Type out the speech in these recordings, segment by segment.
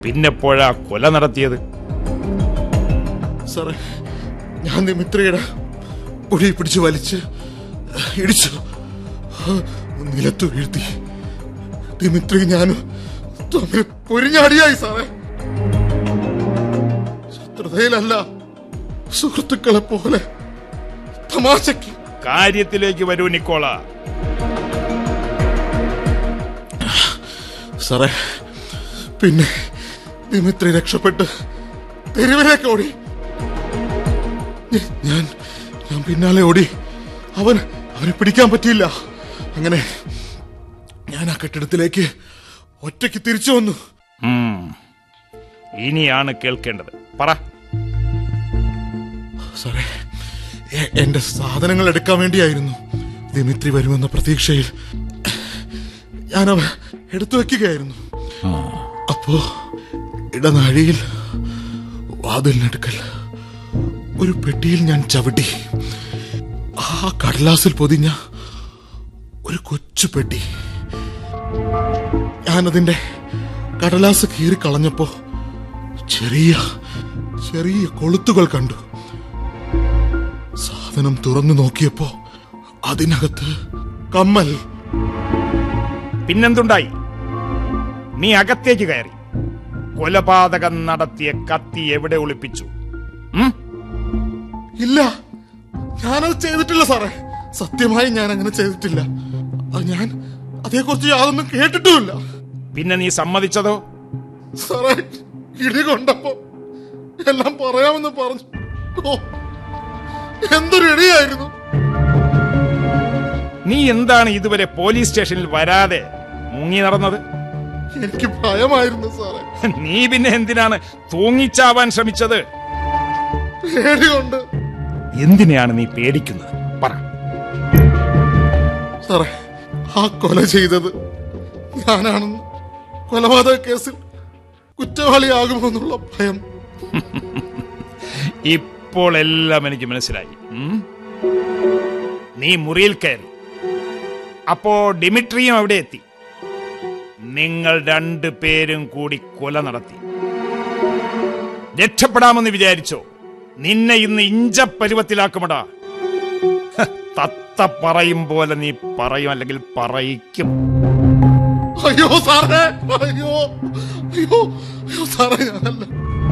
പിന്നെപ്പോഴാ കൊല നടത്തിയത് സാറേ ഞാൻ ദിമിത്രിയുടെ പൊടി പിടിച്ച് വലിച്ച് ഇടിച്ചു നിലത്തു വീഴ്ത്തി ദിമിത്രി ഞാനും തമ്മിൽ പൊരിഞ്ഞാടിയായി സാറേ ശത്രുതയിലല്ല സുഹൃത്തുക്കളെ പോലെ തമാശയ്ക്ക് കാര്യത്തിലേക്ക് വരൂ നിക്കോള സാറേ പിന്നെ ദിമിത്രി രക്ഷപ്പെട്ട് തെരുവിലേക്ക് ഓടി ഞ- ഞാൻ ഞാൻ പിന്നാലെ ഓടി അവൻ അവനെ പിടിക്കാൻ പറ്റിയില്ല അങ്ങനെ ഞാൻ ആ കെട്ടിടത്തിലേക്ക് ഒറ്റയ്ക്ക് തിരിച്ചു വന്നു ഉം. ഇനിയാണ് കേൾക്കേണ്ടത് പറ സാറേ എ- എന്റെ സാധനങ്ങൾ എടുക്കാൻ വേണ്ടിയായിരുന്നു ദിമിത്രി വരുമെന്ന പ്രതീക്ഷയിൽ ഞാനവ എടുത്തു വെക്കുകയായിരുന്നു അപ്പോ ഇടനാഴിയിൽ വാതിലിനടുക്കൽ ഒരു പെട്ടിയിൽ ഞാൻ ചവിട്ടി ആ കടലാസിൽ പൊതിഞ്ഞ ഒരു കൊച്ചു പെട്ടി ഞാനതിന്റെ കടലാസ് കീറി കളഞ്ഞപ്പോ ചെറിയ ചെറിയ കൊളുത്തുകൾ കണ്ടു സാധനം തുറന്നു നോക്കിയപ്പോ അതിനകത്ത് കമ്മൽ പിന്നെന്തുണ്ടായി നീ അകത്തേക്ക് കയറി കൊലപാതകം നടത്തിയ കത്തി എവിടെ ഒളിപ്പിച്ചു ഉം? ഇല്ല ഞാനത് ചെയ്തിട്ടില്ല സാറേ സത്യമായി ഞാൻ അങ്ങനെ ചെയ്തിട്ടില്ല അത് ഞാൻ അതേക്കുറിച്ച് യാതൊന്നും കേട്ടിട്ടുമില്ല പിന്നെ നീ സമ്മതിച്ചതോ സാറേ ഇടി കൊണ്ടപ്പോ എല്ലാം പറയാമെന്ന് പറഞ്ഞു ഓ എന്തൊരു ഇടിയായിരുന്നു നീ എന്താണ് ഇതുവരെ പോലീസ് സ്റ്റേഷനിൽ വരാതെ മുങ്ങി നടന്നത് എനിക്ക് ഭയമായിരുന്നു സാറേ നീ പിന്നെ എന്തിനാണ് തൂങ്ങിച്ചാവാൻ ശ്രമിച്ചത് പേടി കൊണ്ട് എന്തിനെയാണ് നീ പേടിക്കുന്നത് പറ സാറേ ആ കൊല ചെയ്തത് ഞാനാണെന്ന് കൊലപാതക കേസിൽ കുറ്റവാളിയാകുമെന്നുള്ള ഭയം ഇപ്പോൾ എല്ലാം എനിക്ക് മനസ്സിലായി ഉം? നീ മുറിയിൽ കയറി അപ്പോ ഡിമിട്രിയും അവിടെ എത്തി നിങ്ങൾ രണ്ടു പേരും കൂടി കൊല നടത്തി രക്ഷപ്പെടാമെന്ന് വിചാരിച്ചോ നിന്നെ ഇന്ന് ഇഞ്ചപ്പരുവത്തിലാക്കുമടാ ഹ, തത്ത പറയും പോലെ നീ പറയും അല്ലെങ്കിൽ പറയിക്കും അയ്യോ സാറേ അയ്യോ അയ്യോ അയ്യോ സാറേ ഞാനല്ല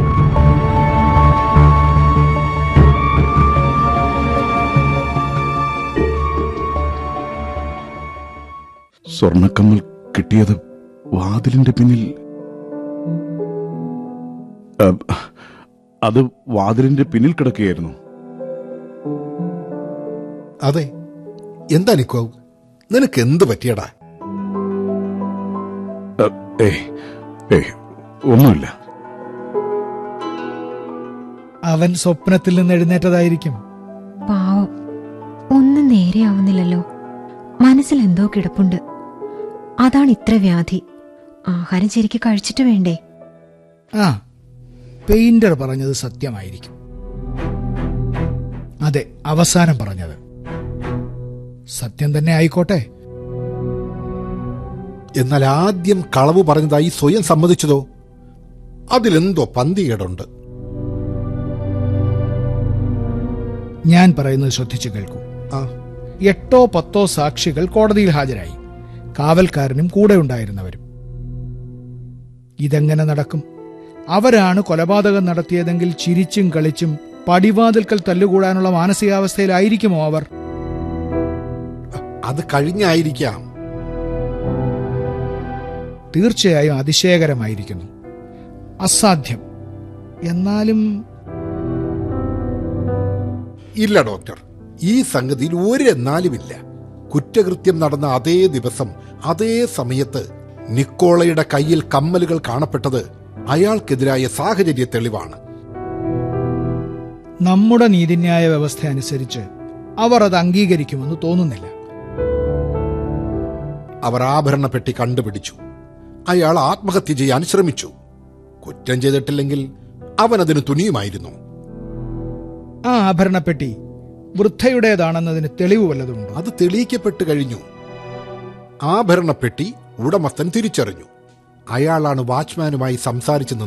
സ്വർണക്കമ്മൽ കിട്ടിയത് വാതിലിന്റെ പിന്നിൽ അ, അത് വാതിലിന്റെ പിന്നിൽ കിടക്കുകയായിരുന്നു അതെ എന്താ നിക്കോ നിനക്ക് എന്ത് പറ്റിയടാ അ, ഏയ് ഏയ് ഒന്നുമില്ല അവൻ സ്വപ്നത്തിൽ നിന്ന് എഴുന്നേറ്റതായിരിക്കും പാവം ഒന്നും നേരെയാവുന്നില്ലല്ലോ മനസ്സിൽ എന്തോ കിടപ്പുണ്ട് അതാണ് ഇത്ര വ്യാധി ആഹാരം ശരിക്ക് കഴിച്ചിട്ട് വേണ്ടേ ആ പെയിന്റർ പറഞ്ഞത് സത്യമായിരിക്കും അതെ അവസാനം പറഞ്ഞത് സത്യം തന്നെ ആയിക്കോട്ടെ എന്നാൽ ആദ്യം കളവ് പറഞ്ഞതായി സ്വയം സമ്മതിച്ചതോ അതിലെന്തോ പന്തികേടുണ്ട് ഞാൻ പറയുന്നത് ശ്രദ്ധിച്ചു കേൾക്കൂ ആ എട്ടോ പത്തോ സാക്ഷികൾ കോടതിയിൽ ഹാജരായി കാവൽക്കാരനും കൂടെ ഉണ്ടായിരുന്നവരും ഇതെങ്ങനെ നടക്കും അവരാണ് കൊലപാതകം നടത്തിയതെങ്കിൽ ചിരിച്ചും കളിച്ചും പടിവാതിൽക്കൽ തല്ലുകൂടാനുള്ള മാനസികാവസ്ഥയിലായിരിക്കുമോ അവർ അത് കഴിഞ്ഞായിരിക്കാം തീർച്ചയായും അതിശയകരമായിരിക്കുന്നു അസാധ്യം എന്നാലും ഇല്ല ഡോക്ടർ ഈ സംഗതിയിൽ ഒരു എന്നാലുമില്ല കുറ്റകൃത്യം നടന്ന അതേ ദിവസം അതേ സമയത്ത് നിക്കോളയുടെ കയ്യിൽ കമ്മലുകൾ കാണപ്പെട്ടത് അയാൾക്കെതിരായ സാഹചര്യ തെളിവാണ് നമ്മുടെ നീതിന്യായ വ്യവസ്ഥ അനുസരിച്ച് അവർ അത് അംഗീകരിക്കുമെന്ന് തോന്നുന്നില്ല അവർ ആഭരണ പെട്ടി കണ്ടുപിടിച്ചു അയാൾ ആത്മഹത്യ ചെയ്യാൻ ശ്രമിച്ചു കുറ്റം ചെയ്തിട്ടില്ലെങ്കിൽ അവൻ അതിന് തുനിയുമായിരുന്നു ആ ആഭരണപ്പെട്ടി വൃദ്ധയുടേതാണെന്നതിന് തെളിവ് വല്ലതുമുണ്ടോ അത് തെളിയിക്കപ്പെട്ട് കഴിഞ്ഞു ആഭരണ പെട്ടി ഉടമസ്ഥൻ തിരിച്ചറിഞ്ഞു അയാളാണ് വാച്ച്മാനുമായി സംസാരിച്ചു